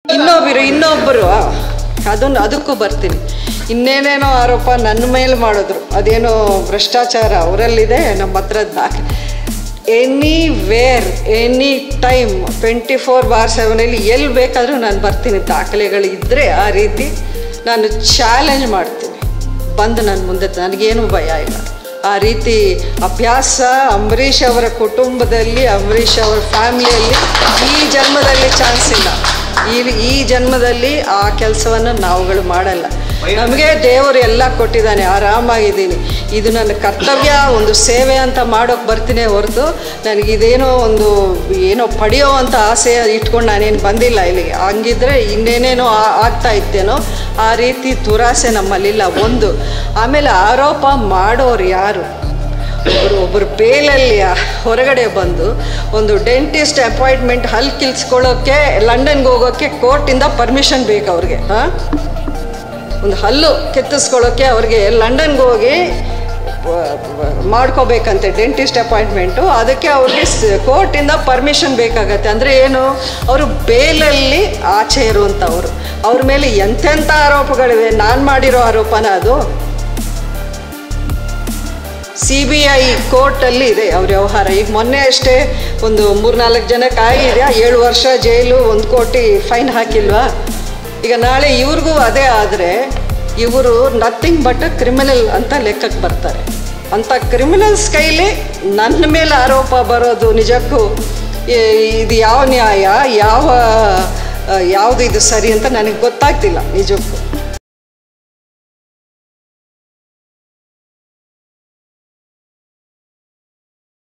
ಇನ್ನೊಬ್ಬರು ಇನ್ನೊಬ್ಬರು ಅದನ್ನು ಅದಕ್ಕೂ ಬರ್ತೀನಿ ಇನ್ನೇನೇನೋ ಆರೋಪ ನನ್ನ ಮೇಲೆ ಮಾಡಿದ್ರು ಅದೇನೋ ಭ್ರಷ್ಟಾಚಾರ ಅವರಲ್ಲಿದೆ ನಮ್ಮ ಹತ್ರ ದಾಖಲೆ anywhere any time twenty four bar ಸೆವೆನಲ್ಲಿ ಎಲ್ಲಿ ಬೇಕಾದರೂ ನಾನು ಬರ್ತೀನಿ ದಾಖಲೆಗಳು ಇದ್ದರೆ ಆ ರೀತಿ ನಾನು ಚಾಲೆಂಜ್ ಮಾಡ್ತೀನಿ ಬಂದು ನನ್ನ ಮುಂದೆ ನನಗೇನು ಭಯ ಇಲ್ಲ ಆ ರೀತಿ ಅಭ್ಯಾಸ ಅಂಬರೀಷ್ ಅವರ ಕುಟುಂಬದಲ್ಲಿ ಅಂಬರೀಷ್ ಅವರ ಫ್ಯಾಮಿಲಿಯಲ್ಲಿ ಈ ಜನ್ಮದಲ್ಲಿ ಚಾನ್ಸ್ ಇಲ್ಲ ಈ ಈ ಜನ್ಮದಲ್ಲಿ ಆ ಕೆಲಸವನ್ನು ನಾವುಗಳು ಮಾಡಲ್ಲ ನಮಗೆ ದೇವರು ಎಲ್ಲ ಕೊಟ್ಟಿದ್ದಾನೆ ಆರಾಮಾಗಿದ್ದೀನಿ ಇದು ನನ್ನ ಕರ್ತವ್ಯ ಒಂದು ಸೇವೆ ಅಂತ ಮಾಡೋಕೆ ಬರ್ತೀನಿ ಹೊರತು ನನಗಿದೇನೋ ಒಂದು ಏನೋ ಪಡೆಯೋ ಅಂತ ಆಸೆ ಇಟ್ಕೊಂಡು ನಾನೇನು ಬಂದಿಲ್ಲ ಇಲ್ಲಿಗೆ ಹಂಗಿದ್ರೆ ಇನ್ನೇನೇನೋ ಆ- ಆಗ್ತಾ ಇತ್ತೇನೋ ಆ ರೀತಿ ದುರಾಸೆ ನಮ್ಮಲ್ಲಿಲ್ಲ ಒಂದು ಆಮೇಲೆ ಆರೋಪ ಮಾಡೋರು ಯಾರು ಒಬ್ಬರು ಒಬ್ಬರು ಬೇಲಲ್ಲಿ ಹೊರಗಡೆ ಬಂದು ಒಂದು ಡೆಂಟಿಸ್ಟ್ ಅಪಾಯಿಂಟ್ಮೆಂಟ್ ಹಲ್ ಕಿಲ್ಸ್ಕೊಳ್ಳೋಕ್ಕೆ ಲಂಡನ್ಗೆ ಹೋಗೋಕ್ಕೆ ಕೋರ್ಟಿಂದ ಪರ್ಮಿಷನ್ ಬೇಕು ಅವ್ರಿಗೆ ಹಾಂ ಒಂದು ಹಲ್ಲು ಕೆತ್ತಿಸ್ಕೊಳ್ಳೋಕ್ಕೆ ಅವ್ರಿಗೆ ಲಂಡನ್ಗೆ ಹೋಗಿ ವ- ವ- ಮಾಡ್ಕೋಬೇಕಂತೆ ಡೆಂಟಿಸ್ಟ್ ಅಪಾಯಿಂಟ್ಮೆಂಟು ಅದಕ್ಕೆ ಅವ್ರಿಗೆ ಕೋರ್ಟಿಂದ ಪರ್ಮಿಷನ್ ಬೇಕಾಗತ್ತೆ ಅಂದರೆ ಏನು ಅವರು ಬೇಲಲ್ಲಿ ಆಚೆ ಇರುವಂಥವ್ರು ಅವ್ರ ಮೇಲೆ ಎಂತೆಂಥ ಆರೋಪಗಳಿವೆ ನಾನು ಮಾಡಿರೋ ಆರೋಪನ ಅದು ಸಿ ಬಿ ಐ ಕೋರ್ಟಲ್ಲಿ ಇದೆ ಅವ್ರ ವ್ಯವಹಾರ ಈಗ ಮೊನ್ನೆ ಅಷ್ಟೇ ಒಂದು ಮೂರ್ನಾಲ್ಕು ಜನಕ್ಕೆ ಆಗಿದೆ ಏಳು ವರ್ಷ ಜೈಲು ಒಂದು ಕೋಟಿ ಫೈನ್ ಹಾಕಿಲ್ವಾ ಈಗ ನಾಳೆ ಇವ್ರಿಗೂ ಅದೇ ಆದರೆ ಇವರು ನಥಿಂಗ್ ಬಟ್ ಕ್ರಿಮಿನಲ್ ಅಂತ ಲೆಕ್ಕಕ್ಕೆ ಬರ್ತಾರೆ ಅಂಥ ಕ್ರಿಮಿನಲ್ಸ್ ಕೈಲಿ ನನ್ನ ಮೇಲೆ ಆರೋಪ ಬರೋದು ನಿಜಕ್ಕೂ ಈ- ಇದು ಯಾವ ನ್ಯಾಯ ಯಾವ ಯಾವುದು ಇದು ಸರಿ ಅಂತ ನನಗೆ ಗೊತ್ತಾಗ್ತಿಲ್ಲ ನಿಜಕ್ಕೂ